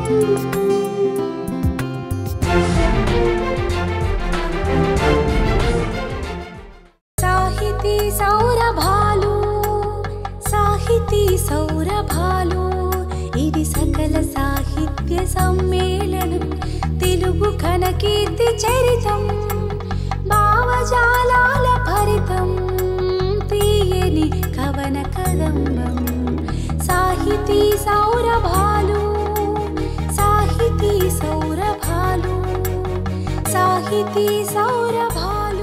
సాహితీ సౌరభాలు సాహితీ సౌరభాలు ఇది సకల సాహిత్య సమ్మేళనం తెలుగు ఘనకీర్తి చరితం భావజాలాల భరితం తీయని కవన కదంబం సాహితీ సౌరభాలు సాహితీ సౌరభాలు సాహితీ సౌరభాలు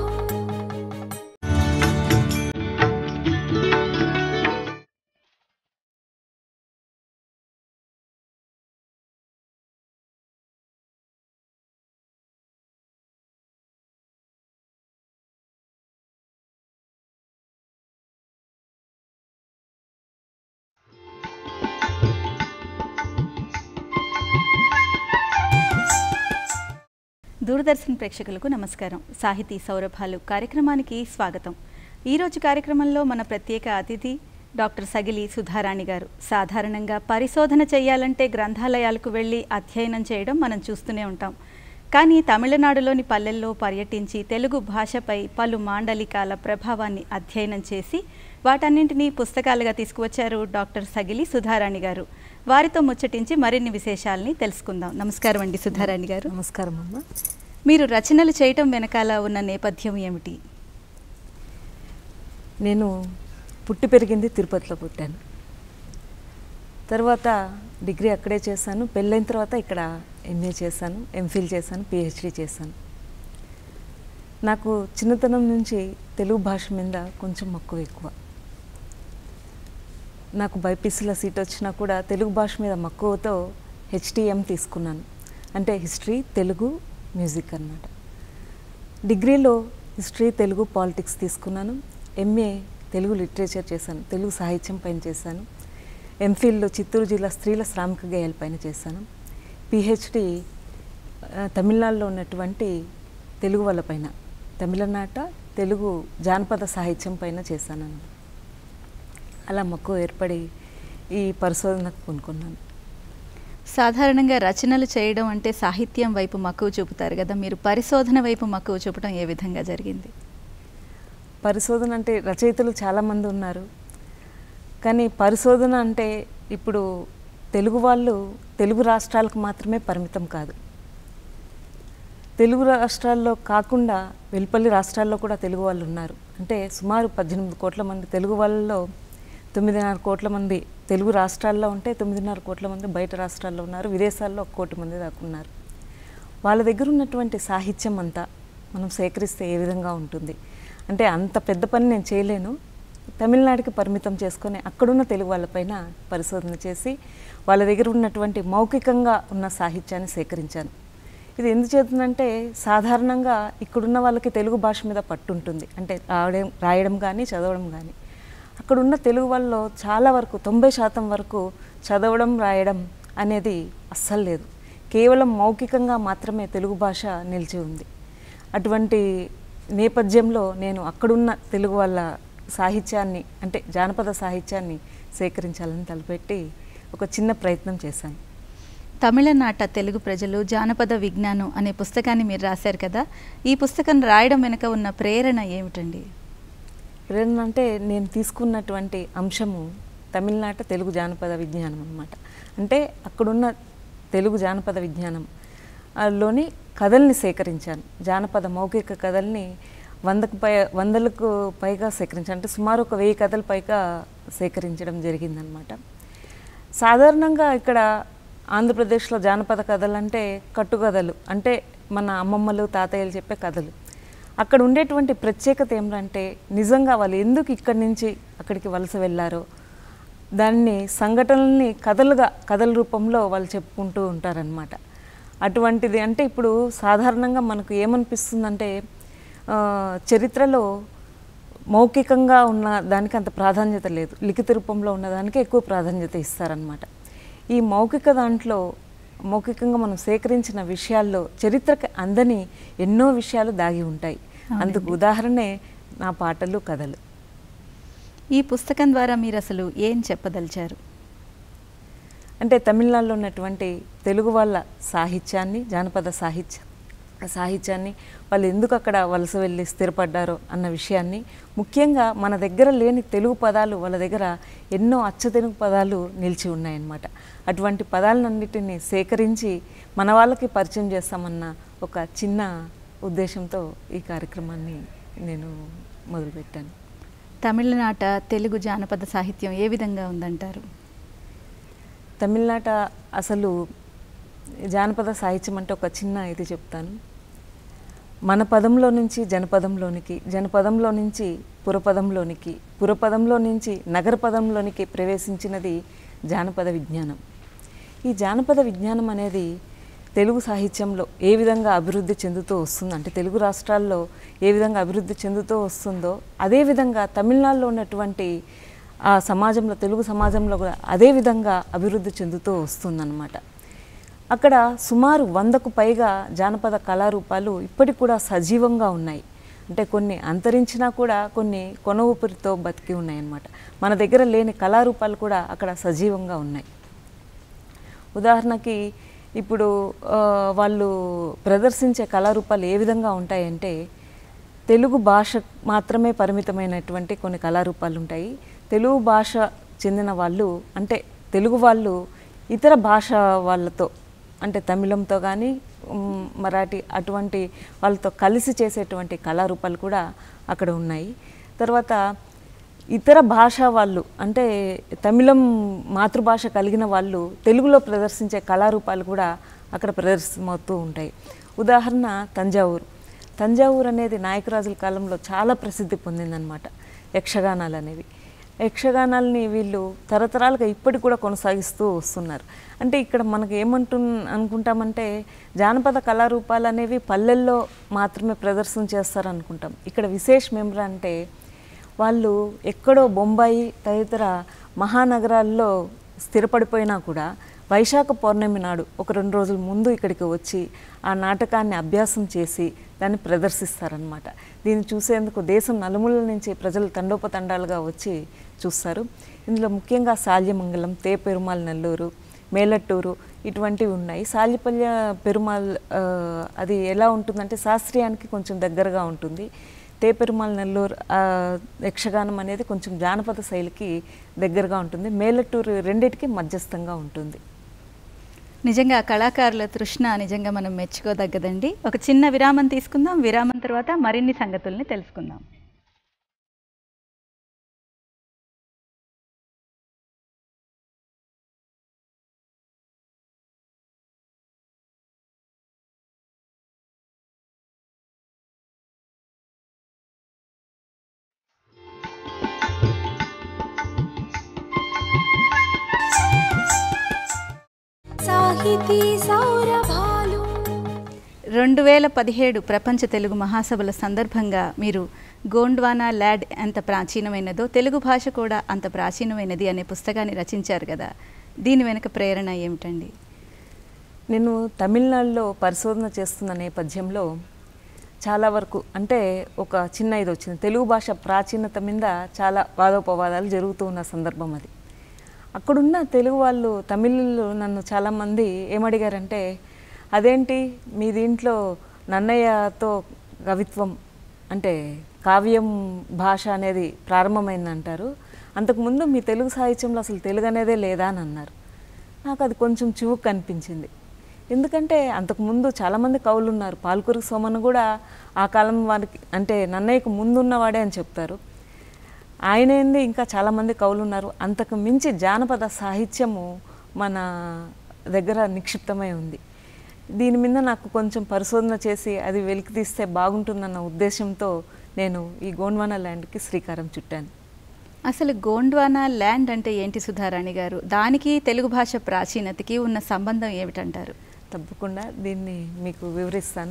దూరదర్శన్ ప్రేక్షకులకు నమస్కారం సాహితీ సౌరభాలు కార్యక్రమానికి స్వాగతం ఈరోజు కార్యక్రమంలో మన ప్రత్యేక అతిథి డాక్టర్ సగిలి సుధారాణి గారు సాధారణంగా పరిశోధన చేయాలంటే గ్రంథాలయాలకు వెళ్ళి అధ్యయనం చేయడం మనం చూస్తూనే ఉంటాం కానీ తమిళనాడులోని పల్లెల్లో పర్యటించి తెలుగు భాషపై పలు మాండలికాల ప్రభావాన్ని అధ్యయనం చేసి వాటన్నింటినీ పుస్తకాలుగా తీసుకువచ్చారు డాక్టర్ సగిలి సుధారాణి గారు వారితో ముచ్చటించి మరిన్ని విశేషాలని తెలుసుకుందాం నమస్కారం అండి సుధారాణి గారు నమస్కారం అమ్మ మీరు రచనలు చేయటం వెనకాల ఉన్న నేపథ్యం ఏమిటి నేను పుట్టి పెరిగింది తిరుపతిలో పుట్టాను తర్వాత డిగ్రీ అక్కడే చేశాను పెళ్ళైన తర్వాత ఇక్కడ ఎంఏ చేశాను ఎంఫిల్ చేశాను పిహెచ్డి చేశాను నాకు చిన్నతనం నుంచి తెలుగు భాష మీద కొంచెం మక్కువ ఎక్కువ నాకు బైపీసీలో సీట్ వచ్చినా కూడా తెలుగు భాష మీద మక్కువతో హెచ్టిఎం తీసుకున్నాను అంటే హిస్టరీ తెలుగు మ్యూజిక్ అన్నమాట డిగ్రీలో హిస్టరీ తెలుగు పాలిటిక్స్ తీసుకున్నాను ఎంఏ తెలుగు లిటరేచర్ చేశాను తెలుగు సాహిత్యం పైన చేశాను ఎంఫిల్లో చిత్తూరు జిల్లా స్త్రీల శ్రామిక గేయాల పైన చేశాను పిహెచ్డి తమిళనాడులో ఉన్నటువంటి తెలుగు వాళ్ళ పైన తమిళనాట తెలుగు జానపద సాహిత్యం పైన చేశాను అన్నమాట. అలా మక్కువ ఏర్పడి ఈ పరిశోధనకు పూనుకున్నాను సాధారణంగా రచనలు చేయడం అంటే సాహిత్యం వైపు మక్కువ చూపుతారు కదా మీరు పరిశోధన వైపు మక్కువ చూపడం ఏ విధంగా జరిగింది పరిశోధన అంటే రచయితలు చాలామంది ఉన్నారు కానీ పరిశోధన అంటే ఇప్పుడు తెలుగు వాళ్ళు తెలుగు రాష్ట్రాలకు మాత్రమే పరిమితం కాదు తెలుగు రాష్ట్రాల్లో కాకుండా వెలుపల్లి రాష్ట్రాల్లో కూడా తెలుగు వాళ్ళు ఉన్నారు అంటే సుమారు పద్దెనిమిది కోట్ల మంది తెలుగు వాళ్ళలో తొమ్మిదిన్నర కోట్ల మంది తెలుగు రాష్ట్రాల్లో ఉంటే తొమ్మిదిన్నర కోట్ల మంది బయట రాష్ట్రాల్లో ఉన్నారు విదేశాల్లో ఒక కోటి మంది దాకా ఉన్నారు వాళ్ళ దగ్గర ఉన్నటువంటి సాహిత్యం అంతా మనం సేకరిస్తే ఏ విధంగా ఉంటుంది అంటే అంత పెద్ద పని నేను చేయలేను తమిళనాడుకి పరిమితం చేసుకొని అక్కడున్న తెలుగు వాళ్ళపైన పరిశోధన చేసి వాళ్ళ దగ్గర ఉన్నటువంటి మౌఖికంగా ఉన్న సాహిత్యాన్ని సేకరించాను ఇది ఎందుచేతుందంటే సాధారణంగా ఇక్కడున్న వాళ్ళకి తెలుగు భాష మీద పట్టు ఉంటుంది అంటే రాయడం రాయడం కానీ చదవడం కానీ అక్కడున్న తెలుగు వాళ్ళలో చాలా వరకు తొంభై శాతం వరకు చదవడం రాయడం అనేది అస్సలు లేదు కేవలం మౌఖికంగా మాత్రమే తెలుగు భాష నిలిచి ఉంది అటువంటి నేపథ్యంలో నేను అక్కడున్న తెలుగు వాళ్ళ సాహిత్యాన్ని అంటే జానపద సాహిత్యాన్ని సేకరించాలని తలపెట్టి ఒక చిన్న ప్రయత్నం చేశాను తమిళనాట తెలుగు ప్రజలు జానపద విజ్ఞానం అనే పుస్తకాన్ని మీరు రాశారు కదా ఈ పుస్తకం రాయడం వెనుక ఉన్న ప్రేరణ ఏమిటండి ప్రేరణ అంటే నేను తీసుకున్నటువంటి అంశము తమిళనాట తెలుగు జానపద విజ్ఞానం అన్నమాట అంటే అక్కడున్న తెలుగు జానపద విజ్ఞానం ఆ, లోని కథల్ని సేకరించాను జానపద మౌఖిక కథల్ని వందకు పై వందలకు పైగా సేకరించాను అంటే సుమారు ఒక వెయ్యి కథల పైగా సేకరించడం జరిగిందనమాట సాధారణంగా ఇక్కడ ఆంధ్రప్రదేశ్లో జానపద కథలు అంటే కట్టుకథలు అంటే మన అమ్మమ్మలు తాతయ్యలు చెప్పే కథలు అక్కడ ఉండేటువంటి ప్రత్యేకత ఏమిటంటే నిజంగా వాళ్ళు ఎందుకు ఇక్కడి నుంచి అక్కడికి వలస వెళ్ళారో దాన్ని సంఘటనల్ని కథలుగా కథల రూపంలో వాళ్ళు చెప్పుకుంటూ ఉంటారనమాట అటువంటిది అంటే ఇప్పుడు సాధారణంగా మనకు ఏమనిపిస్తుందంటే ఆ, చరిత్రలో మౌఖికంగా ఉన్న దానికి అంత ప్రాధాన్యత లేదు లిఖిత రూపంలో ఉన్న దానికి ఎక్కువ ప్రాధాన్యత ఇస్తారనమాట ఈ మౌఖిక దాంట్లో మౌఖికంగా మనం సేకరించిన విషయాల్లో చరిత్రకి అందని ఎన్నో విషయాలు దాగి ఉంటాయి అందుకు ఉదాహరణే నా పాటలు కథలు ఈ పుస్తకం ద్వారా మీరు అసలు ఏం చెప్పదలిచారు అంటే తమిళనాడులో ఉన్నటువంటి తెలుగు వాళ్ళ సాహిత్యాన్ని జానపద సాహిత్య సాహిత్యాన్ని వాళ్ళు ఎందుకు అక్కడ వలస వెళ్ళి స్థిరపడ్డారో అన్న విషయాన్ని ముఖ్యంగా మన దగ్గర లేని తెలుగు పదాలు వాళ్ళ దగ్గర ఎన్నో అచ్చ తెలుగు పదాలు నిలిచి ఉన్నాయన్నమాట అటువంటి పదాలన్నిటిని సేకరించి మన వాళ్ళకి పరిచయం చేస్తామన్న ఒక చిన్న ఉద్దేశంతో ఈ కార్యక్రమాన్ని నేను మొదలుపెట్టాను తమిళనాట తెలుగు జానపద సాహిత్యం ఏ విధంగా ఉందంటారు తమిళనాట అసలు జానపద సాహిత్యం అంటే ఒక చిన్న ఇది చెప్తాను మన పదంలో నుంచి జనపదంలోనికి జనపదంలో నుంచి పురపదంలోనికి పురపదంలో నుంచి నగర పదంలోనికి ప్రవేశించినది జానపద విజ్ఞానం ఈ జానపద విజ్ఞానం అనేది తెలుగు సాహిత్యంలో ఏ విధంగా అభివృద్ధి చెందుతూ వస్తుందో అంటే తెలుగు రాష్ట్రాల్లో ఏ విధంగా అభివృద్ధి చెందుతూ వస్తుందో అదేవిధంగా తమిళనాడులో ఉన్నటువంటి ఆ సమాజంలో తెలుగు సమాజంలో కూడా అదే విధంగా అభివృద్ధి చెందుతూ వస్తుందన్నమాట అక్కడ సుమారు వందకు పైగా జానపద కళారూపాలు ఇప్పటికి కూడా సజీవంగా ఉన్నాయి అంటే కొన్ని అంతరించినా కూడా కొన్ని కొన ఊపిరితో బతికి ఉన్నాయి అన్నమాట మన దగ్గర లేని కళారూపాలు కూడా అక్కడ సజీవంగా ఉన్నాయి ఉదాహరణకి ఇప్పుడు ఆ, వాళ్ళు ప్రదర్శించే కళారూపాలు ఏ విధంగా ఉంటాయంటే తెలుగు భాష మాత్రమే పరిమితమైనటువంటి కొన్ని కళారూపాలు ఉంటాయి తెలుగు భాష చెందిన వాళ్ళు అంటే తెలుగు వాళ్ళు ఇతర భాష వాళ్ళతో అంటే తమిళంతో కానీ ఉమ్, మరాఠీ అటువంటి వాళ్ళతో కలిసి చేసేటువంటి కళారూపాలు కూడా అక్కడ ఉన్నాయి తర్వాత ఇతర భాష వాళ్ళు అంటే తమిళం మాతృభాష కలిగిన వాళ్ళు తెలుగులో ప్రదర్శించే కళారూపాలు కూడా అక్కడ ప్రదర్శనమవుతూ ఉంటాయి ఉదాహరణ తంజావూరు తంజావూరు అనేది నాయకరాజుల కాలంలో చాలా ప్రసిద్ధి పొందిందనమాట యక్షగానాలు అనేవి యక్షగానాల్ని వీళ్ళు తరతరాలుగా ఇప్పటికి కూడా కొనసాగిస్తూ వస్తున్నారు అంటే ఇక్కడ మనకు ఏమంటు అనుకుంటామంటే జానపద కళారూపాలు అనేవి పల్లెల్లో మాత్రమే ప్రదర్శన చేస్తారు అనుకుంటాం ఇక్కడ విశేషం ఏమిరా అంటే వాళ్ళు ఎక్కడో బొంబాయి తదితర మహానగరాల్లో స్థిరపడిపోయినా కూడా వైశాఖ పౌర్ణమి నాడు ఒక రెండు రోజుల ముందు ఇక్కడికి వచ్చి ఆ నాటకాన్ని అభ్యాసం చేసి దాన్ని ప్రదర్శిస్తారనమాట దీన్ని చూసేందుకు దేశం నలుమూలల నుంచి ప్రజలు తండోపతండాలుగా వచ్చి చూస్తారు ఇందులో ముఖ్యంగా సాల్యమంగళం తే పెరుమాల్ నెల్లూరు మేలట్టూరు ఇటువంటివి ఉన్నాయి సాల్యపల్య పెరుమాల్ ఆ, అది ఎలా ఉంటుందంటే శాస్త్రీయానికి కొంచెం దగ్గరగా ఉంటుంది తే పెరుమాల్ నెల్లూరు ఆ, యక్షగానం అనేది కొంచెం జానపద శైలికి దగ్గరగా ఉంటుంది మేలట్టూరు రెండిటికి మధ్యస్థంగా ఉంటుంది నిజంగా కళాకారుల తృష్ణ నిజంగా మనం మెచ్చుకోదగ్గదండి ఒక చిన్న విరామం తీసుకుందాం విరామం తర్వాత మరిన్ని సంగతుల్ని తెలుసుకుందాం సాహితీ సౌరభాలు రెండు వేల పదిహేడు ప్రపంచ తెలుగు మహాసభల సందర్భంగా మీరు గోండ్వానా ల్యాడ్ ఎంత ప్రాచీనమైనదో తెలుగు భాష కూడా అంత ప్రాచీనమైనది అనే పుస్తకాన్ని రచించారు కదా దీని వెనుక ప్రేరణ ఏమిటండి నేను తమిళనాడులో పరిశోధన చేస్తున్న నేపథ్యంలో చాలా వరకు అంటే ఒక చిన్న ఇది వచ్చింది తెలుగు భాష ప్రాచీనత మీద చాలా వాదోపవాదాలు జరుగుతూ ఉన్న సందర్భం అది అక్కడున్న తెలుగు వాళ్ళు తమిళులు నన్ను చాలామంది ఏమడిగారంటే అదేంటి మీ దీంట్లో నన్నయ్యతో కవిత్వం అంటే కావ్యం భాష అనేది ప్రారంభమైందంటారు అంతకుముందు మీ తెలుగు సాహిత్యంలో అసలు తెలుగు అనేదే లేదా అని అన్నారు నాకు అది కొంచెం చివుకు అనిపించింది ఎందుకంటే అంతకుముందు చాలామంది కవులు ఉన్నారు పాల్కురి సోమన్ కూడా ఆ కాలం వారికి అంటే నన్నయ్యకు ముందున్నవాడే అని చెప్తారు ఆయన ఏంది ఇంకా చాలామంది కవులు ఉన్నారు అంతకు మించి జానపద సాహిత్యము మన దగ్గర నిక్షిప్తమై ఉంది దీని మీద నాకు కొంచెం పరిశోధన చేసి అది వెలికి తీస్తే బాగుంటుందన్న ఉద్దేశంతో నేను ఈ గోండ్వానా ల్యాండ్కి శ్రీకారం చుట్టాను అసలు గోండ్వానా ల్యాండ్ అంటే ఏంటి సుధారాణి గారు దానికి తెలుగు భాష ప్రాచీనతకి ఉన్న సంబంధం ఏమిటంటారు తప్పకుండా దీన్ని మీకు వివరిస్తాను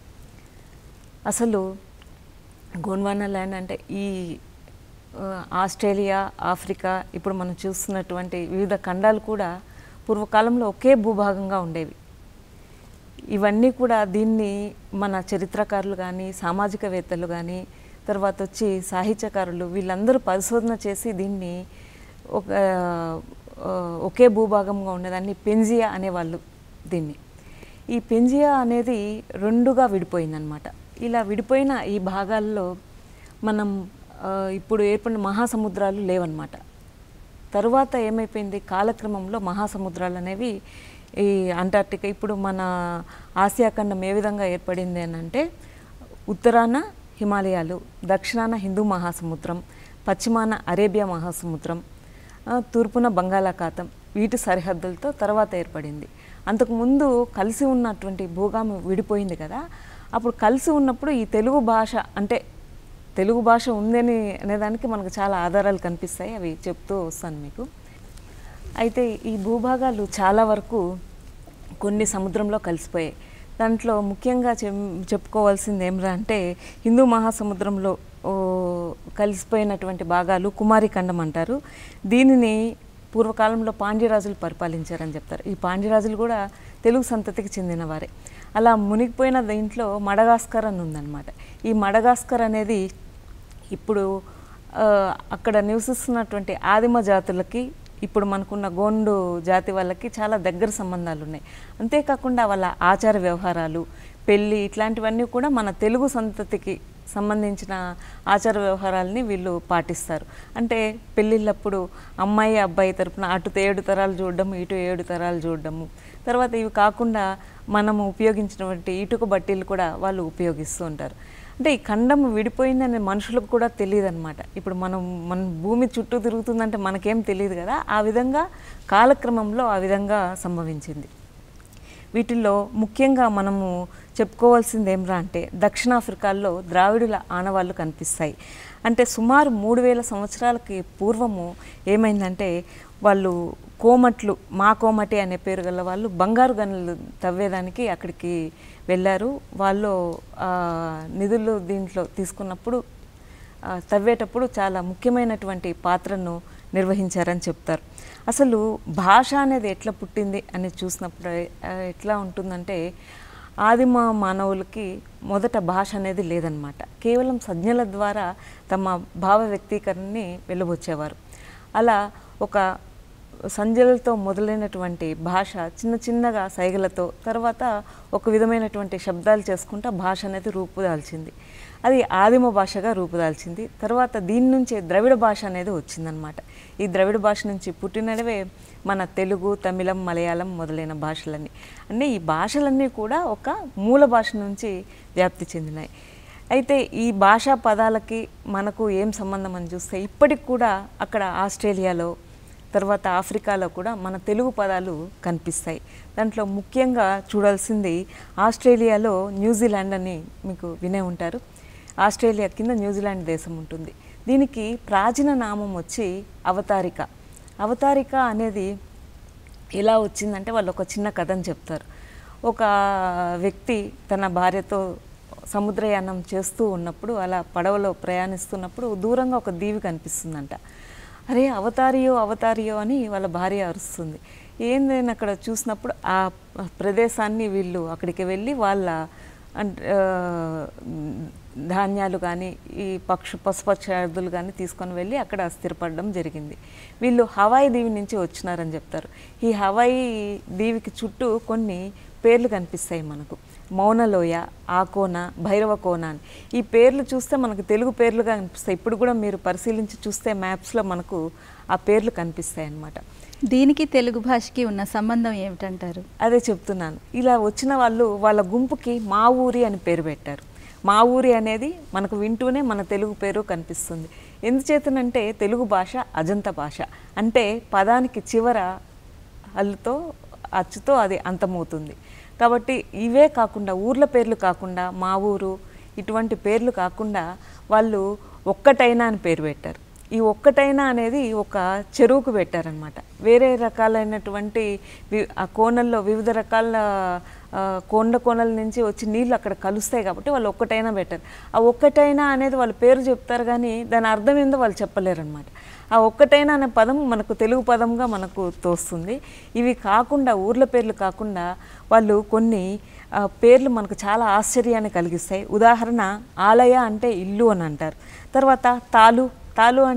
అసలు గోండ్వానా ల్యాండ్ అంటే ఈ ఆ, ఆస్ట్రేలియా ఆఫ్రికా ఇప్పుడు మనం చూస్తున్నటువంటి వివిధ ఖండాలు కూడా పూర్వకాలంలో ఒకే భూభాగంగా ఉండేవి ఇవన్నీ కూడా దీన్ని మన చరిత్రకారులు కానీ సామాజికవేత్తలు కానీ తర్వాత వచ్చి సాహిత్యకారులు వీళ్ళందరూ పరిశోధన చేసి దీన్ని ఒక ఆ, ఒకే భూభాగంగా ఉండేదాన్ని పెంజియా అనేవాళ్ళు దీన్ని ఈ పెంజియా అనేది రెండుగా విడిపోయిందనమాట ఇలా విడిపోయిన ఈ భాగాల్లో మనం ఆ, ఇప్పుడు ఏర్పడిన మహాసముద్రాలు లేవన్నమాట తరువాత ఏమైపోయింది కాలక్రమంలో మహాసముద్రాలు అనేవి ఈ అంటార్క్టికా ఇప్పుడు మన ఆసియా ఖండం ఏ విధంగా ఏర్పడింది అని అంటే ఉత్తరాన హిమాలయాలు దక్షిణాన హిందూ మహాసముద్రం పశ్చిమాన అరేబియా మహాసముద్రం ఆ, తూర్పున బంగాళాఖాతం వీటి సరిహద్దులతో తర్వాత ఏర్పడింది అంతకుముందు కలిసి ఉన్నటువంటి భూగామి విడిపోయింది కదా అప్పుడు కలిసి ఉన్నప్పుడు ఈ తెలుగు భాష అంటే తెలుగు భాష ఉందని అనేదానికి మనకు చాలా ఆధారాలు కనిపిస్తాయి అవి చెప్తూ వస్తాను మీకు అయితే ఈ భూభాగాలు చాలా వరకు కొన్ని సముద్రంలో కలిసిపోయాయి దాంట్లో ముఖ్యంగా చెం చెప్పుకోవాల్సింది ఏమిరా అంటే హిందూ మహాసముద్రంలో ఓ, కలిసిపోయినటువంటి భాగాలు కుమారిఖండం అంటారు దీనిని పూర్వకాలంలో పాండ్యరాజులు పరిపాలించారని చెప్తారు ఈ పాండ్యరాజులు కూడా తెలుగు సంతతికి చెందినవారే అలా మునిగిపోయిన దీంట్లో మడగాస్కర్ అని ఉందన్నమాట ఈ మడగాస్కర్ అనేది ఇప్పుడు ఆ, అక్కడ నివసిస్తున్నటువంటి ఆదిమ జాతులకి ఇప్పుడు మనకున్న గోండు జాతి వాళ్ళకి చాలా దగ్గర సంబంధాలు ఉన్నాయి అంతేకాకుండా వాళ్ళ ఆచార వ్యవహారాలు పెళ్ళి ఇట్లాంటివన్నీ కూడా మన తెలుగు సంతతికి సంబంధించిన ఆచార వ్యవహారాలని వీళ్ళు పాటిస్తారు అంటే పెళ్ళిళ్ళప్పుడు అమ్మాయి అబ్బాయి తరపున అటు ఏడు తరాలు చూడడము ఇటు ఏడు తరాలు చూడడము తర్వాత ఇవి కాకుండా మనము ఉపయోగించినటువంటి ఇటుక బట్టీలు కూడా వాళ్ళు ఉపయోగిస్తూ ఉంటారు అంటే ఈ ఖండం విడిపోయిందని మనుషులకు కూడా తెలియదు అనమాట ఇప్పుడు మనం మన భూమి చుట్టూ తిరుగుతుందంటే మనకేం తెలియదు కదా ఆ విధంగా కాలక్రమంలో ఆ విధంగా సంభవించింది వీటిల్లో ముఖ్యంగా మనము చెప్పుకోవాల్సింది ఏమ్రా అంటే దక్షిణాఫ్రికాలో ద్రావిడుల ఆనవాళ్ళు కనిపిస్తాయి అంటే సుమారు మూడు వేల సంవత్సరాలకి పూర్వము ఏమైందంటే వాళ్ళు కోమట్లు మా కోమటి అనే పేరు గల వాళ్ళు బంగారు గనులు తవ్వేదానికి అక్కడికి వెళ్ళారు వాళ్ళు ఆ, నిధులు దీంట్లో తీసుకున్నప్పుడు ఆ, తవ్వేటప్పుడు చాలా ముఖ్యమైనటువంటి పాత్రను నిర్వహించారని చెప్తారు అసలు భాష అనేది ఎట్లా పుట్టింది అని చూసినప్పుడు ఆ, ఎట్లా ఉంటుందంటే ఆదిమ మానవులకి మొదట భాష అనేది లేదనమాట కేవలం సంజ్ఞల ద్వారా తమ భావ వ్యక్తీకరణని వెళ్ళబొచ్చేవారు అలా ఒక సంజలతో మొదలైనటువంటి భాష చిన్న చిన్నగా సైగలతో తర్వాత ఒక విధమైనటువంటి శబ్దాలు చేసుకుంటా భాష అనేది రూపుదాల్చింది అది ఆదిమ భాషగా రూపుదాల్చింది తర్వాత దీని నుంచే ద్రవిడ భాష అనేది వచ్చిందనమాట ఈ ద్రవిడ భాష నుంచి పుట్టినవే మన తెలుగు తమిళం మలయాళం మొదలైన భాషలన్నీ అంటే ఈ భాషలన్నీ కూడా ఒక మూల భాష నుంచి వ్యాప్తి చెందినాయి అయితే ఈ భాషా పదాలకి మనకు ఏం సంబంధం అని చూస్తే ఇప్పటికి కూడా అక్కడ ఆస్ట్రేలియాలో తర్వాత ఆఫ్రికాలో కూడా మన తెలుగు పదాలు కనిపిస్తాయి దాంట్లో ముఖ్యంగా చూడాల్సింది ఆస్ట్రేలియాలో న్యూజిలాండ్ అని మీకు వినే ఉంటారు ఆస్ట్రేలియా కింద న్యూజిలాండ్ దేశం ఉంటుంది దీనికి ప్రాచీన నామం వచ్చి అవతారిక అవతారిక అనేది ఎలా వచ్చిందంటే వాళ్ళు ఒక చిన్న కథని చెప్తారు ఒక వ్యక్తి తన భార్యతో సముద్రయానం చేస్తూ ఉన్నప్పుడు అలా పడవలో ప్రయాణిస్తున్నప్పుడు దూరంగా ఒక దీవి కనిపిస్తుందంట అరే అవతారియో అవతారియో అని వాళ్ళ భార్య అరుస్తుంది ఏందని అక్కడ చూసినప్పుడు ఆ ప్రదేశాన్ని వీళ్ళు అక్కడికి వెళ్ళి వాళ్ళ అంట్ ఆ, ధాన్యాలు కానీ ఈ పక్షు పశుపక్షాదులు కానీ తీసుకొని వెళ్ళి అక్కడ స్థిరపడడం జరిగింది వీళ్ళు హవాయి దీవి నుంచి వచ్చినారని చెప్తారు ఈ హవాయి దీవికి చుట్టూ కొన్ని పేర్లు కనిపిస్తాయి మనకు మౌనలోయ ఆకోన భైరవ కోన అని ఈ పేర్లు చూస్తే మనకు తెలుగు పేర్లుగా కనిపిస్తాయి ఇప్పుడు కూడా మీరు పరిశీలించి చూస్తే మ్యాప్స్లో మనకు ఆ పేర్లు కనిపిస్తాయి అన్నమాట దీనికి తెలుగు భాషకి ఉన్న సంబంధం ఏమిటంటారు అదే చెప్తున్నాను ఇలా వచ్చిన వాళ్ళు వాళ్ళ గుంపుకి మా ఊరి అని పేరు పెట్టారు మా ఊరి అనేది మనకు వింటూనే మన తెలుగు పేరు కనిపిస్తుంది ఎందుచేతనంటే తెలుగు భాష అజంత భాష అంటే పదానికి చివర అల్లుతో అచ్చుతో అది అంతమవుతుంది కాబట్టి ఇవే కాకుండా ఊర్ల పేర్లు కాకుండా మా ఊరు ఇటువంటి పేర్లు కాకుండా వాళ్ళు ఒక్కటైనా అని పేరు పెట్టారు ఈ ఒక్కటైనా అనేది ఒక చెరువుకు పెట్టారనమాట వేరే రకాలైనటువంటి వి- ఆ కోనల్లో వివిధ రకాల ఆ, కొండ కోనల నుంచి వచ్చి నీళ్ళు అక్కడ కలుస్తాయి కాబట్టి వాళ్ళు ఒక్కటైనా పెట్టారు ఆ ఒక్కటైనా అనేది వాళ్ళ పేరు చెప్తారు కానీ దాని అర్థం ఏందో వాళ్ళు చెప్పలేరన్నమాట ఆ ఒక్కటైనా అనే పదం మనకు తెలుగు పదంగా మనకు తోస్తుంది ఇవి కాకుండా ఊర్ల పేర్లు కాకుండా వాళ్ళు కొన్ని ఆ, పేర్లు మనకు చాలా ఆశ్చర్యాన్ని కలిగిస్తాయి ఉదాహరణ ఆలయ అంటే ఇల్లు అని అంటారు తర్వాత తాలు తాలు అంటే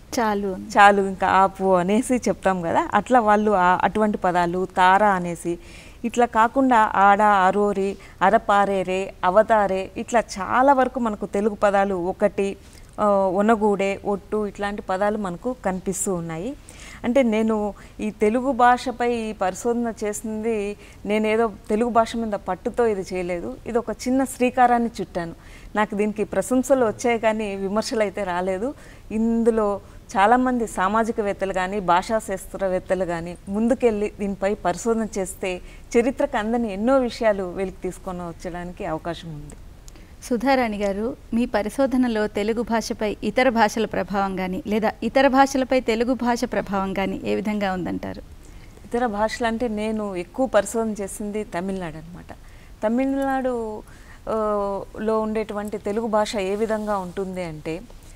చాలు అని. చాలు ఇంకా ఆపు అనేసి చెప్తాం కదా అట్లా వాళ్ళు ఆ- అటువంటి పదాలు తార అనేసి ఇట్లా కాకుండా ఆడ అరోరి అరపారేరే అవతారే ఇట్లా చాలా వరకు మనకు తెలుగు పదాలు ఒకటి ఆ, ఒనగూడే ఒట్టు ఇట్లాంటి పదాలు మనకు కనిపిస్తూ ఉన్నాయి అంటే నేను ఈ తెలుగు భాషపై ఈ పరిశోధన చేసింది నేనేదో తెలుగు భాష మీద పట్టుతో ఇది చేయలేదు ఇది ఒక చిన్న శ్రీకారాన్ని చుట్టాను నాకు దీనికి ప్రశంసలు వచ్చాయి కానీ విమర్శలు అయితే రాలేదు ఇందులో చాలామంది సామాజికవేత్తలు కానీ భాషా శాస్త్రవేత్తలు కానీ ముందుకెళ్ళి దీనిపై పరిశోధన చేస్తే చరిత్రకు అందని ఎన్నో విషయాలు వెలికి తీసుకొని వచ్చడానికి అవకాశం ఉంది సుధారాణి గారు మీ పరిశోధనలో తెలుగు భాషపై ఇతర భాషల ప్రభావం కానీ లేదా ఇతర భాషలపై తెలుగు భాష ప్రభావం కానీ ఏ విధంగా ఉందంటారు ఇతర భాషలు అంటే నేను ఎక్కువ పరిశోధన చేసింది తమిళనాడు అనమాట తమిళనాడు ఆ, లో ఉండేటువంటి తెలుగు భాష ఏ విధంగా ఉంటుంది అంటే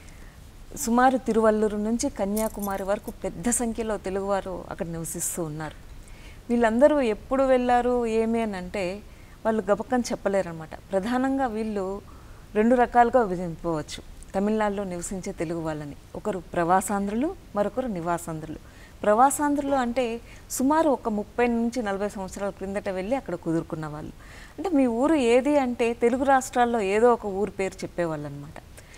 సుమారు తిరువల్లూరు నుంచి కన్యాకుమారి వరకు పెద్ద సంఖ్యలో తెలుగువారు అక్కడ నివసిస్తూ ఉన్నారు వీళ్ళందరూ ఎప్పుడు వెళ్ళారు ఏమి అని అంటే వాళ్ళు గబక్కని చెప్పలేరన్నమాట ప్రధానంగా వీళ్ళు రెండు రకాలుగా విభజింపవచ్చు తమిళనాడులో నివసించే తెలుగు వాళ్ళని ఒకరు ప్రవాసాంధ్రులు మరొకరు నివాసాంధ్రులు ప్రవాసాంధ్రులు అంటే సుమారు ఒక ముప్పై నుంచి నలభై సంవత్సరాల క్రిందట వెళ్ళి అక్కడ కుదురుకున్న వాళ్ళు అంటే మీ ఊరు ఏది అంటే తెలుగు రాష్ట్రాల్లో ఏదో ఒక ఊరు పేరు చెప్పేవాళ్ళు అనమాట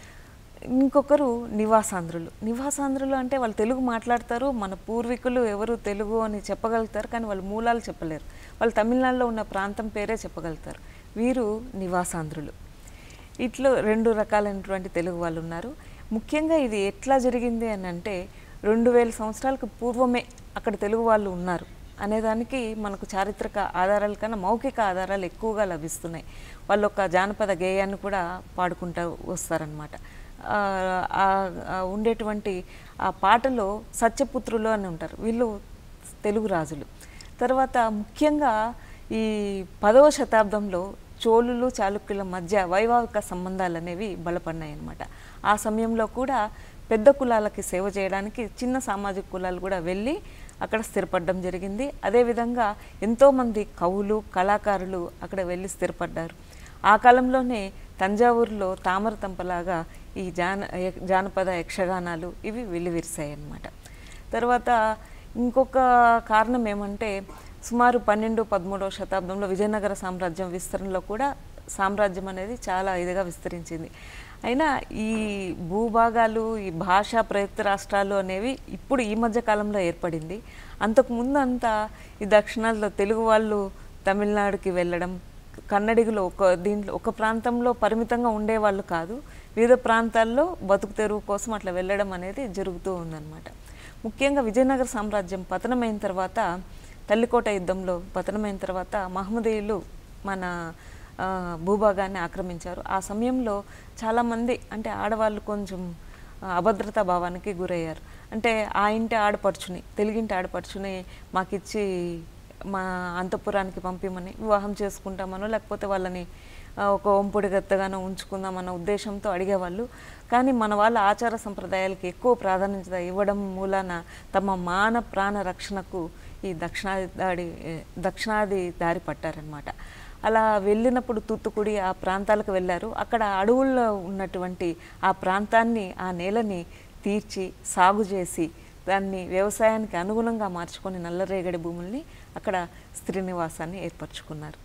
ఇంకొకరు నివాసాంధ్రులు నివాసాంధ్రులు అంటే వాళ్ళు తెలుగు మాట్లాడతారు మన పూర్వీకులు ఎవరు తెలుగు అని చెప్పగలుగుతారు కానీ వాళ్ళు మూలాలు చెప్పలేరు వాళ్ళు తమిళనాడులో ఉన్న ప్రాంతం పేరే చెప్పగలుగుతారు వీరు నివాసాంధ్రులు ఇట్లో రెండు రకాలైనటువంటి తెలుగు వాళ్ళు ఉన్నారు ముఖ్యంగా ఇది ఎట్లా జరిగింది అని అంటే రెండు వేల సంవత్సరాలకు పూర్వమే అక్కడ తెలుగు వాళ్ళు ఉన్నారు అనేదానికి మనకు చారిత్రక ఆధారాల కన్నా మౌఖిక ఆధారాలు ఎక్కువగా లభిస్తున్నాయి వాళ్ళు ఒక జానపద గేయాన్ని కూడా పాడుకుంటూ వస్తారనమాట ఆ, ఆ- ఆ ఉండేటువంటి ఆ పాటలో సత్యపుత్రులు అని ఉంటారు వీళ్ళు తెలుగు రాజులు తర్వాత ముఖ్యంగా ఈ పదవ శతాబ్దంలో చోళులు చాళుక్యుల మధ్య వైవాహిక సంబంధాలు అనేవి బలపడినాయి అన్నమాట ఆ సమయంలో కూడా పెద్ద కులాలకి సేవ చేయడానికి చిన్న సామాజిక కులాలు కూడా వెళ్ళి అక్కడ స్థిరపడడం జరిగింది అదేవిధంగా ఎంతోమంది కవులు కళాకారులు అక్కడ వెళ్ళి స్థిరపడ్డారు ఆ కాలంలోనే తంజావూరులో తామర తంపలాగా ఈ జాన య- జానపద యక్షగానాలు ఇవి వెల్లివిరిశాయి అన్నమాట తర్వాత ఇంకొక కారణం ఏమంటే సుమారు పన్నెండు పదమూడవ శతాబ్దంలో విజయనగర సామ్రాజ్యం విస్తరణలో కూడా సామ్రాజ్యం అనేది చాలా ఇదిగా విస్తరించింది అయినా ఈ భూభాగాలు ఈ భాషా ప్రయుక్త రాష్ట్రాలు అనేవి ఇప్పుడు ఈ మధ్య కాలంలో ఏర్పడింది అంతకుముందు అంతా ఈ దక్షిణాదిలో తెలుగు వాళ్ళు తమిళనాడుకి వెళ్ళడం కన్నడిగులు ఒక దీంట్లో ఒక ప్రాంతంలో పరిమితంగా ఉండేవాళ్ళు కాదు వివిధ ప్రాంతాల్లో బతుకు తెరువు కోసం అట్లా వెళ్ళడం అనేది జరుగుతూ ఉందన్నమాట ముఖ్యంగా విజయనగర సామ్రాజ్యం పతనమైన తర్వాత తల్లికోట యుద్ధంలో పతనమైన తర్వాత మహమ్మదీయులు మన ఆ, భూభాగాన్ని ఆక్రమించారు ఆ సమయంలో చాలామంది అంటే ఆడవాళ్ళు కొంచెం ఆ, అభద్రతా భావానికి గురయ్యారు అంటే ఆ ఇంటి ఆడపడుచుని తెలుగింటి ఆడపడుచుని మాకిచ్చి మా అంతఃపురానికి పంపిమని వివాహం చేసుకుంటామనో లేకపోతే వాళ్ళని ఆ, ఒక ఒంపుడి గత్తగానో ఉంచుకుందామన్న ఉద్దేశంతో అడిగేవాళ్ళు కానీ మన వాళ్ళ ఆచార సంప్రదాయాలకి ఎక్కువ ప్రాధాన్యత ఇవ్వడం మూలాన తమ మాన ప్రాణ రక్షణకు ఈ దక్షిణాది దాడి ఏ, దక్షిణాది దారి పట్టారనమాట అలా వెళ్ళినప్పుడు తూత్తుకుడి ఆ ప్రాంతాలకు వెళ్ళారు అక్కడ అడవుల్లో ఉన్నటువంటి ఆ ప్రాంతాన్ని ఆ నేలని తీర్చి సాగు చేసి దాన్ని వ్యవసాయానికి అనుగుణంగా మార్చుకొని నల్లరేగడి భూముల్ని అక్కడ స్త్రీ నివాసాన్ని ఏర్పరచుకున్నారు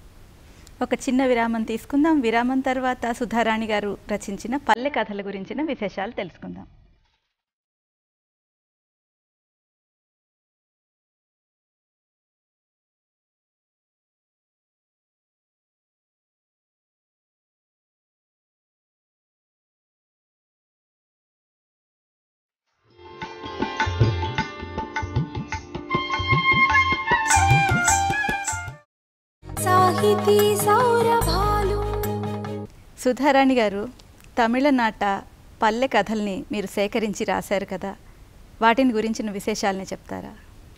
ఒక చిన్న విరామం తీసుకుందాం విరామం తర్వాత సుధారాణి గారు రచించిన పల్లె కథల గురించిన విశేషాలు తెలుసుకుందాం సాహితీ సౌరభాలు సుధారాణి గారు తమిళనాట పల్లె కథల్ని మీరు సేకరించి రాశారు కదా వాటిని గురించిన విశేషాలని చెప్తారా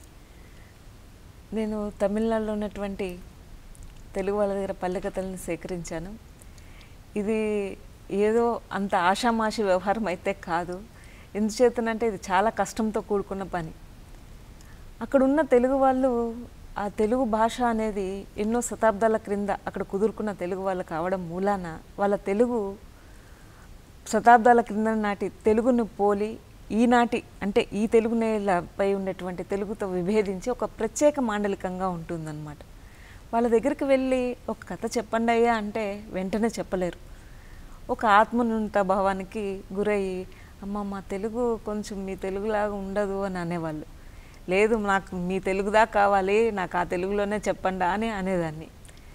నేను తమిళనాడులో ఉన్నటువంటి తెలుగు వాళ్ళ దగ్గర పల్లె కథలను సేకరించాను ఇది ఏదో అంత ఆషామాషి వ్యవహారం అయితే కాదు ఎందుచేతనంటే ఇది చాలా కష్టంతో కూడుకున్న పని అక్కడ ఉన్న తెలుగు వాళ్ళు ఆ తెలుగు భాష అనేది ఎన్నో శతాబ్దాల క్రింద అక్కడ కుదురుకున్న తెలుగు వాళ్ళు కావడం మూలాన వాళ్ళ తెలుగు శతాబ్దాల క్రింద నాటి తెలుగును పోలి ఈనాటి అంటే ఈ తెలుగు నేలపై ఉన్నటువంటి తెలుగుతో విభేదించి ఒక ప్రత్యేక మాండలికంగా ఉంటుందన్నమాట వాళ్ళ దగ్గరికి వెళ్ళి ఒక కథ చెప్పండి అయ్యా అంటే వెంటనే చెప్పలేరు ఒక ఆత్మనుంత భావానికి గురయ్యి అమ్మ మా తెలుగు కొంచెం మీ తెలుగులాగా ఉండదు అని అనేవాళ్ళు లేదు నాకు మీ తెలుగుదా కావాలి నాకు ఆ తెలుగులోనే చెప్పండి అని అనేదాన్ని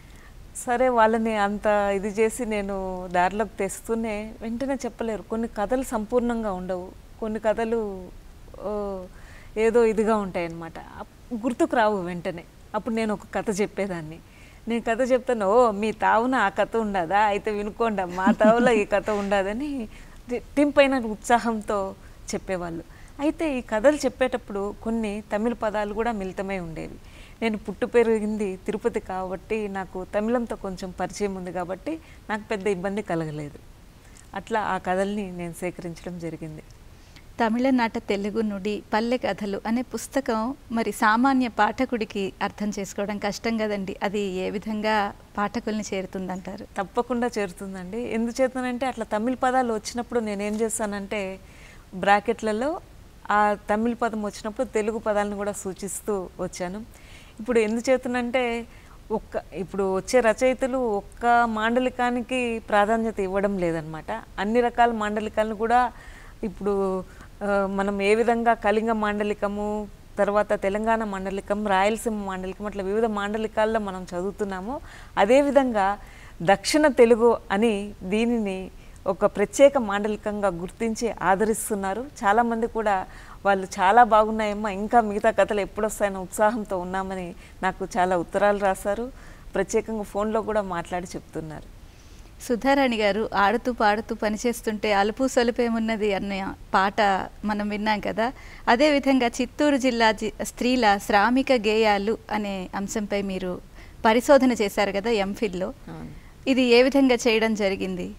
సరే వాళ్ళని అంత ఇది చేసి నేను దారిలోకి తెస్తూనే వెంటనే చెప్పలేరు కొన్ని కథలు సంపూర్ణంగా ఉండవు కొన్ని కథలు ఓ, ఏదో ఇదిగా ఉంటాయి అన్నమాట గుర్తుకు రావు వెంటనే అప్పుడు నేను ఒక కథ చెప్పేదాన్ని నేను కథ చెప్తాను ఓ మీ తావున ఆ కథ ఉండదా అయితే వినుకోండి మా తావులో ఈ కథ ఉండదని టింపైన ఉత్సాహంతో చెప్పేవాళ్ళు అయితే ఈ కథలు చెప్పేటప్పుడు కొన్ని తమిళ పదాలు కూడా మిళితమై ఉండేవి నేను పుట్టు పెరిగింది తిరుపతి కాబట్టి నాకు తమిళంతో కొంచెం పరిచయం ఉంది కాబట్టి నాకు పెద్ద ఇబ్బంది కలగలేదు అట్లా ఆ కథల్ని నేను సేకరించడం జరిగింది తమిళనాట తెలుగు నుడి పల్లె కథలు అనే పుస్తకం మరి సామాన్య పాఠకుడికి అర్థం చేసుకోవడం కష్టం కదండి అది ఏ విధంగా పాఠకుల్ని చేరుతుందంటారు తప్పకుండా చేరుతుందండి ఎందుచేతనంటే అట్లా తమిళ పదాలు వచ్చినప్పుడు నేనేం చేస్తానంటే బ్రాకెట్లలో ఆ తమిళ పదం వచ్చినప్పుడు తెలుగు పదాలను కూడా సూచిస్తూ వచ్చాను ఇప్పుడు ఎందుచేతనంటే ఒక్క ఇప్పుడు వచ్చే రచయితలు ఒక్క మాండలికానికి ప్రాధాన్యత ఇవ్వడం లేదనమాట అన్ని రకాల మాండలికాలను కూడా ఇప్పుడు ఆ, మనం ఏ విధంగా కళింగ మాండలికము తర్వాత తెలంగాణ మాండలికం రాయలసీమ మాండలికం అట్లా వివిధ మాండలికాల్లో మనం చదువుతున్నామో అదేవిధంగా దక్షిణ తెలుగు అని దీనిని ఒక ప్రత్యేక మాండలికంగా గుర్తించి ఆదరిస్తున్నారు చాలామంది కూడా వాళ్ళు చాలా బాగున్నాయమ్మా ఇంకా మిగతా కథలు ఎప్పుడు వస్తాయన్న ఉత్సాహంతో ఉన్నామని నాకు చాలా ఉత్తరాలు రాశారు ప్రత్యేకంగా ఫోన్లో కూడా మాట్లాడి చెప్తున్నారు సుధారాణి గారు ఆడుతూ పాడుతూ పనిచేస్తుంటే అలుపు సొలుపేమున్నది అన్న పాట మనం విన్నాం కదా అదేవిధంగా చిత్తూరు జిల్లా జి స్త్రీల శ్రామిక గేయాలు అనే అంశంపై మీరు పరిశోధన చేశారు కదా ఎంఫిల్లో అవును. ఇది ఏ విధంగా చేయడం జరిగింది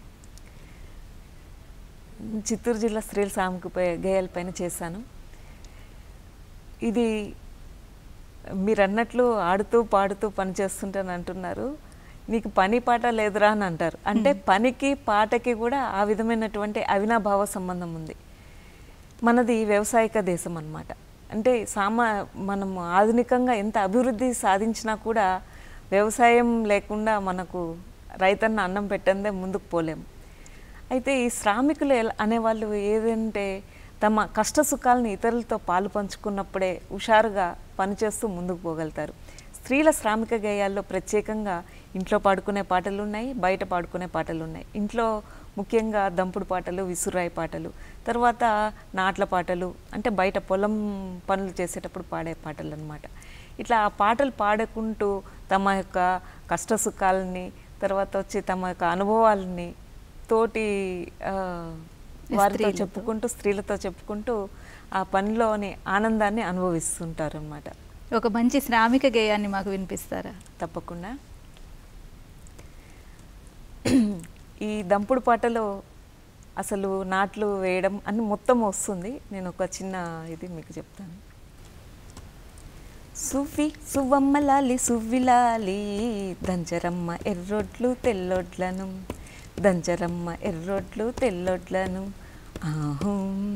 చిత్తూరు జిల్లా స్త్రీల సాముకు గేయాలపైన చేశాను ఇది మీరు అన్నట్లు ఆడుతూ పాడుతూ పని చేస్తుంటాను అంటున్నారు నీకు పని పాట లేదురా అని అంటారు అంటే పనికి పాటకి కూడా ఆ విధమైనటువంటి అవినాభావ సంబంధం ఉంది మనది వ్యవసాయక దేశం అన్నమాట అంటే సామా మనం ఆధునికంగా ఎంత అభివృద్ధి సాధించినా కూడా వ్యవసాయం లేకుండా మనకు రైతన్న అన్నం పెట్టందే ముందుకు పోలేము అయితే ఈ శ్రామికులు ఎల- అనేవాళ్ళు ఏదంటే తమ కష్ట సుఖాలను ఇతరులతో పాలు పంచుకున్నప్పుడే హుషారుగా పనిచేస్తూ ముందుకు పోగలుగుతారు స్త్రీల శ్రామిక గేయాల్లో ప్రత్యేకంగా ఇంట్లో పాడుకునే పాటలు ఉన్నాయి బయట పాడుకునే పాటలు ఉన్నాయి ఇంట్లో ముఖ్యంగా దంపుడు పాటలు విసురాయి పాటలు తర్వాత నాట్ల పాటలు అంటే బయట పొలం పనులు చేసేటప్పుడు పాడే పాటలు అన్నమాట ఇట్లా ఆ పాటలు పాడుకుంటూ తమ యొక్క కష్ట సుఖాలని తర్వాత వచ్చి తమ యొక్క అనుభవాలని తోటి ఆ, వారితో స్త్రీలతో. చెప్పుకుంటూ స్త్రీలతో చెప్పుకుంటూ ఆ పనిలోని ఆనందాన్ని అనుభవిస్తుంటారు అనమాట ఒక మంచి శ్రామిక గేయాన్ని మాకు వినిపిస్తారా తప్పకుండా ఈ దంపుడు పాటలో అసలు నాట్లు వేయడం అని మొత్తం వస్తుంది నేను ఒక చిన్న ఇది మీకు చెప్తాను సువ్వి సువ్వమ్మలాలి సువ్విలాలి దంచరమ్మ ఎర్రొడ్లు తెల్లొడ్లను దంచరమ్మ ఎర్రొడ్లు తెల్లొడ్లను ఆహూ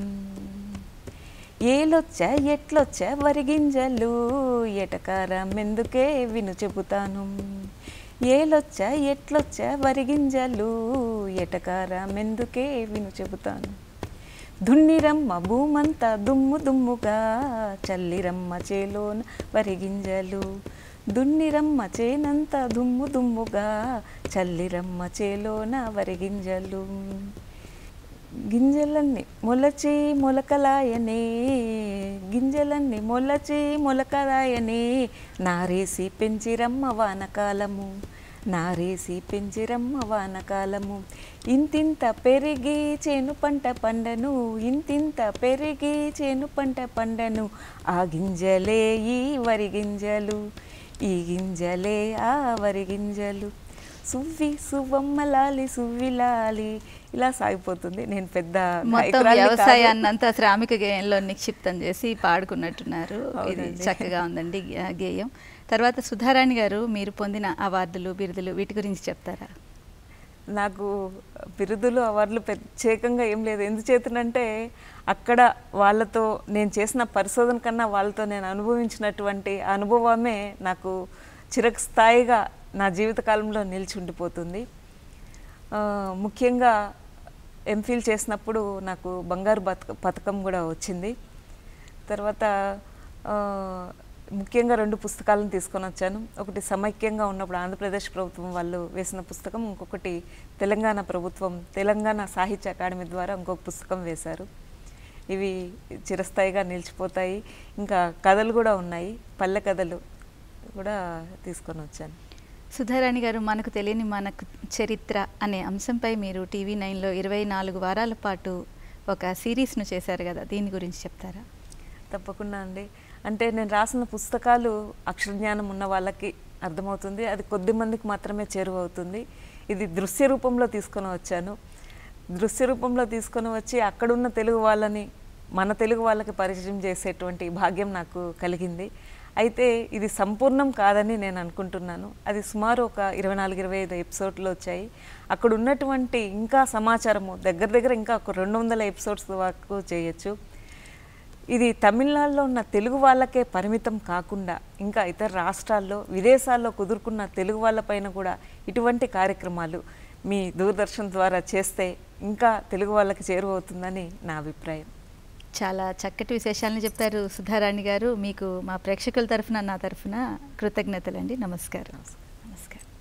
ఏలొచ్చా ఎట్లొచ్చా వరిగింజలు ఎటకారం ఎందుకే విను చెబుతాను ఏలొచ్చా ఎట్లొచ్చా వరిగింజలు ఎటకారం ఎందుకే విను చెబుతాను దున్నిరమ్మ భూమంతా దుమ్ము దుమ్ముగా చల్లిరమ్మ చేలోన వరిగింజలు దున్నిరమ్మ చేనంతా దుమ్ము దుమ్ముగా చల్లిరమ్మ చేలోన వరిగింజలు గింజలన్నీ మొలచి మొలకలాయనే గింజలన్నీ మొలచి మొలకలాయనే నారేసి పెంచిరమ్మ వానకాలము నారేసి పెంచిరమ్మ వానకాలము ఇంతింత పెరిగి చేను పంట పండను ఇంతింత పెరిగి చేను పంట పండను ఆ గింజలే ఈ వరి గింజలు ఈ గింజలే ఆ వరి గింజలు సువ్వి సువ్వమ్మలాలి సువ్విలాలి ఇలా సాగిపోతుంది నేను పెద్ద మొత్తం గాయకురాలిని కాదు. వ్యవసాయాన్ని అంతా శ్రామిక గేయంలో నిక్షిప్తం చేసి పాడుకున్నట్టున్నారు ఇది అవునండి. చక్కగా ఉందండి గే- గేయం తర్వాత సుధారాణి గారు మీరు పొందిన అవార్డులు బిరుదులు వీటి గురించి చెప్తారా నాకు బిరుదులు అవార్డులు ప్రత్యేకంగా ఏం లేదు ఎందుచేతనంటే అక్కడ వాళ్ళతో నేను చేసిన పరిశోధన కన్నా వాళ్ళతో నేను అనుభవించినటువంటి అనుభవమే నాకు చిరస్థాయిగా నా జీవితకాలంలో నిలిచి ఉండిపోతుంది ఆ, ముఖ్యంగా ఎంఫిల్ చేసినప్పుడు నాకు బంగారు బతక పథకం కూడా వచ్చింది తర్వాత ఆ, ముఖ్యంగా రెండు పుస్తకాలను తీసుకొని వచ్చాను ఒకటి సమైక్యంగా ఉన్నప్పుడు ఆంధ్రప్రదేశ్ ప్రభుత్వం వాళ్ళు వేసిన పుస్తకం ఇంకొకటి తెలంగాణ ప్రభుత్వం తెలంగాణ సాహిత్య అకాడమీ ద్వారా ఇంకొక పుస్తకం వేశారు ఇవి చిరస్థాయిగా నిలిచిపోతాయి ఇంకా కథలు కూడా ఉన్నాయి పల్లె కథలు కూడా తీసుకొని వచ్చాను సుధారాణి గారు మనకు తెలియని మనకు చరిత్ర అనే అంశంపై మీరు టీవీ నైన్లో ఇరవై నాలుగు వారాల పాటు ఒక సిరీస్ను చేశారు కదా దీని గురించి చెప్తారా తప్పకుండా అండి అంటే నేను రాసిన పుస్తకాలు అక్షరజ్ఞానం ఉన్న వాళ్ళకి అర్థమవుతుంది అది కొద్ది మందికి మాత్రమే చేరువవుతుంది ఇది దృశ్య రూపంలో తీసుకొని వచ్చాను దృశ్య రూపంలో తీసుకొని వచ్చి అక్కడున్న తెలుగు వాళ్ళని మన తెలుగు వాళ్ళకి పరిచయం చేసేటువంటి భాగ్యం నాకు కలిగింది అయితే ఇది సంపూర్ణం కాదని నేను అనుకుంటున్నాను అది సుమారు ఒక ఇరవై నాలుగు ఇరవై ఐదు ఎపిసోడ్లు వచ్చాయి అక్కడ ఉన్నటువంటి ఇంకా సమాచారము దగ్గర దగ్గర ఇంకా ఒక రెండు వందల ఎపిసోడ్స్ వరకు చేయొచ్చు ఇది తమిళనాడులో ఉన్న తెలుగు వాళ్ళకే పరిమితం కాకుండా ఇంకా ఇతర రాష్ట్రాల్లో విదేశాల్లో కుదురుకున్న తెలుగు వాళ్ళపైన కూడా ఇటువంటి కార్యక్రమాలు మీ దూరదర్శన్ ద్వారా చేస్తే ఇంకా తెలుగు వాళ్ళకి చేరువవుతుందని నా అభిప్రాయం చాలా చక్కటి విశేషాలను చెప్పారు సుధారాణి గారు మీకు మా ప్రేక్షకుల తరఫున నా తరఫున కృతజ్ఞతలండి నమస్కారం నమస్కారం